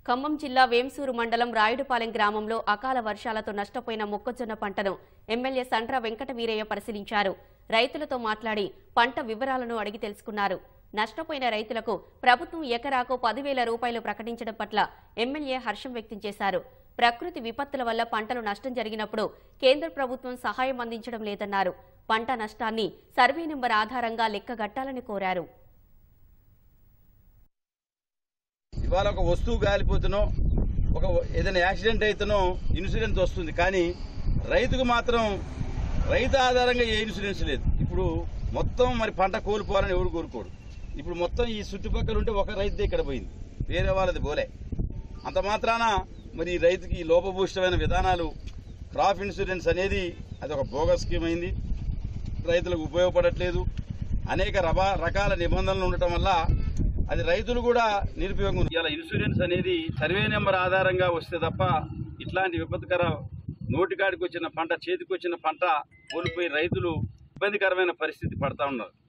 ఖమ్మం జిల్లా వేంసూరు మండలం రాయుడుపాలెం గ్రామంలో అకాల వర్షాలతో నష్టపోయిన మొక్కజొన్న పంటను ఎమ్మెల్యే సండ్ర వెంకట వీరయ్య పరిశీలించారు రైతులతో మాట్లాడి పంట వివరాలను అడిగి తెలుసుకున్నారు నష్టపోయిన రైతులకు ప్రభుత్వం ఎకరాకు పదివేల రూపాయలు ప్రకటించడం పట్ల ఎమ్మెల్యే హర్షం వ్యక్తం చేశారు ప్రకృతి విపత్తుల వల్ల పంటలు నష్టం జరిగినప్పుడు కేంద్ర ప్రభుత్వం సహాయం అందించడం లేదన్నారు పంట నష్టాన్ని సర్వే నెంబర్ ఆధారంగా లెక్కగట్టాలని కోరారు ఇవాళ ఒక వస్తువు గాలిపోతునో ఒక ఏదైనా యాక్సిడెంట్ అయితేనో ఇన్సూరెన్స్ వస్తుంది కానీ రైతుకు మాత్రం రైతు ఆధారంగా ఏ ఇన్సూరెన్స్ లేదు ఇప్పుడు మొత్తం మరి పంట కోల్పోవాలని ఎవడు కోరుకోడు ఇప్పుడు మొత్తం ఈ చుట్టుపక్కల ఉంటే ఒక రైతు ఇక్కడ పోయింది వేరే వాళ్ళది పోలే అంత మాత్రాన మరి ఈ రైతుకి ఈ లోపభూయిష్టమైన విధానాలు క్రాప్ ఇన్సూరెన్స్ అనేది అది ఒక బోగస్ స్కీమ్ అయింది రైతులకు ఉపయోగపడట్లేదు అనేక రబా రకాల నిబంధనలు ఉండటం వల్ల అది రైతులు కూడా నిరుపయోగం ఉంది ఇలా ఇన్సూరెన్స్ అనేది సర్వే నెంబర్ ఆధారంగా వస్తే తప్ప ఇట్లాంటి విపత్కర నోటికాడికి వచ్చిన పంట చేతికి వచ్చిన పంట కోల్పోయి రైతులు ఇబ్బందికరమైన పరిస్థితి పడతా ఉన్నారు